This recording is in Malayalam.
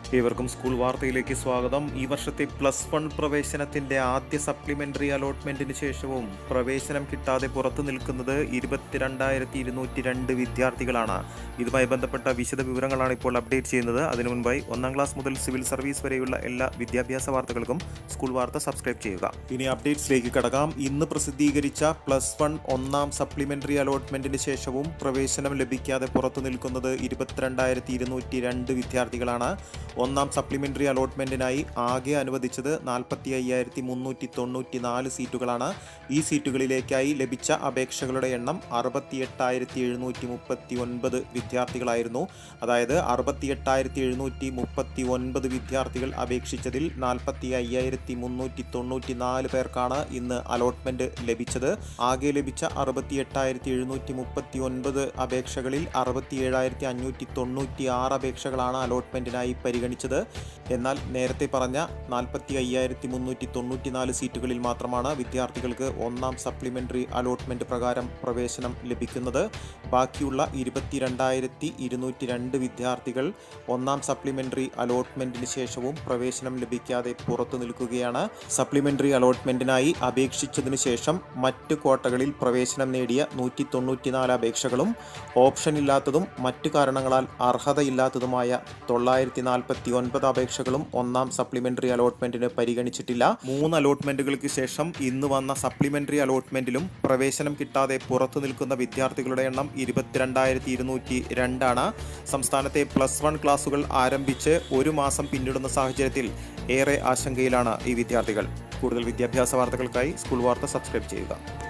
ഏവർക്കും സ്കൂൾ വാർത്തയിലേക്ക് സ്വാഗതം ഈ വർഷത്തെ പ്ലസ് വൺ പ്രവേശനത്തിന്റെ ആദ്യ സപ്ലിമെന്ററി അലോട്ട്മെന്റിന് ശേഷവും പ്രവേശനം കിട്ടാതെ പുറത്തു നിൽക്കുന്നത് ഇരുപത്തിരണ്ടായിരത്തി ഇരുന്നൂറ്റി രണ്ട് വിദ്യാർത്ഥികളാണ് ഇതുമായി ബന്ധപ്പെട്ട വിശദ വിവരങ്ങളാണ് ഇപ്പോൾ അപ്ഡേറ്റ് ചെയ്യുന്നത് അതിനു മുൻപായി ഒന്നാം ക്ലാസ് മുതൽ സിവിൽ സർവീസ് വരെയുള്ള എല്ലാ വിദ്യാഭ്യാസ വാർത്തകൾക്കും സ്കൂൾ വാർത്ത സബ്സ്ക്രൈബ് ചെയ്യുക ഇനി അപ്ഡേറ്റ്സിലേക്ക് കടക്കാം ഇന്ന് പ്രസിദ്ധീകരിച്ച പ്ലസ് വൺ ഒന്നാം സപ്ലിമെന്ററി അലോട്ട്മെന്റിന് ശേഷവും പ്രവേശനം ലഭിക്കാതെ പുറത്തു നിൽക്കുന്നത് ഇരുപത്തിരണ്ടായിരത്തി ഇരുന്നൂറ്റി രണ്ട് വിദ്യാർത്ഥികളാണ് ഒന്നാം സപ്ലിമെന്ററി അലോട്ട്മെന്റിനായി ആകെ അനുവദിച്ചത് നാൽപ്പത്തി അയ്യായിരത്തി മുന്നൂറ്റി തൊണ്ണൂറ്റി നാല് സീറ്റുകളാണ് ഈ സീറ്റുകളിലേക്കായി ലഭിച്ച അപേക്ഷകളുടെ എണ്ണം അറുപത്തി എട്ടായിരത്തി എഴുന്നൂറ്റി മുപ്പത്തി ഒൻപത് വിദ്യാർത്ഥികളായിരുന്നു അതായത് അറുപത്തി എട്ടായിരത്തി എഴുന്നൂറ്റി മുപ്പത്തി ഒൻപത് വിദ്യാർത്ഥികൾ അപേക്ഷിച്ചതിൽ നാൽപ്പത്തി അയ്യായിരത്തി മുന്നൂറ്റി തൊണ്ണൂറ്റി നാല് പേർക്കാണ് ഇന്ന് അലോട്ട്മെന്റ് ലഭിച്ചത് ആകെ ലഭിച്ച അറുപത്തി എട്ടായിരത്തി എഴുന്നൂറ്റി മുപ്പത്തി ഒൻപത് അപേക്ഷകളിൽ അറുപത്തി ഏഴായിരത്തി അഞ്ഞൂറ്റി തൊണ്ണൂറ്റി ആറ് അപേക്ഷകളാണ് അലോട്ട്മെന്റിനായി പരിഗണിച്ചത് എന്നാൽ നേരത്തെ പറഞ്ഞ നാൽപ്പത്തി അയ്യായിരത്തി മുന്നൂറ്റി തൊണ്ണൂറ്റി നാല് സീറ്റുകളിൽ മാത്രമാണ് വിദ്യാർത്ഥികൾക്ക് ഒന്നാം സപ്ലിമെന്ററി അലോട്ട്മെന്റ് പ്രകാരം പ്രവേശനം ലഭിക്കുന്നത് ബാക്കിയുള്ള ഇരുപത്തിരണ്ടായിരത്തി ഇരുന്നൂറ്റി രണ്ട് വിദ്യാർത്ഥികൾ ഒന്നാം സപ്ലിമെന്ററി അലോട്ട്മെന്റിന് ശേഷവും പ്രവേശനം ലഭിക്കാതെ പുറത്തു നിൽക്കുകയാണ് സപ്ലിമെന്ററി അലോട്ട്മെന്റിനായി അപേക്ഷിച്ചതിനു ശേഷം മറ്റ് കോട്ടകളിൽ പ്രവേശനം നേടിയ നൂറ്റി തൊണ്ണൂറ്റിനാല് അപേക്ഷകളും ഓപ്ഷൻ ഇല്ലാത്തതും മറ്റു കാരണങ്ങളാൽ അർഹതയില്ലാത്തതുമായ തൊള്ളായിരത്തി നാൽപ്പത്തി ഒൻപത് അപേക്ഷകളും ഒന്നാം സപ്ലിമെന്ററി അലോട്ട്മെന്റിന് പരിഗണിച്ചിട്ടില്ല മൂന്ന് അലോട്ട്മെന്റുകൾക്ക് ശേഷം ഇന്ന് വന്ന സപ്ലിമെന്ററി അലോട്ട്മെന്റിലും പ്രവേശനം കിട്ടാതെ പുറത്തു നിൽക്കുന്ന വിദ്യാർത്ഥികളുടെ എണ്ണം ഇരുപത്തിരണ്ടായിരത്തി ഇരുന്നൂറ്റി രണ്ടാണ് സംസ്ഥാനത്തെ പ്ലസ് വൺ ക്ലാസുകൾ ആരംഭിച്ച് ഒരു മാസം പിന്നിടുന്ന സാഹചര്യത്തിൽ ഏറെ ആശങ്കയിലാണ് ഈ വിദ്യാർത്ഥികൾ കൂടുതൽ വിദ്യാഭ്യാസ വാർത്തകൾക്കായി സ്കൂൾ വാർത്ത സബ്സ്ക്രൈബ് ചെയ്യുക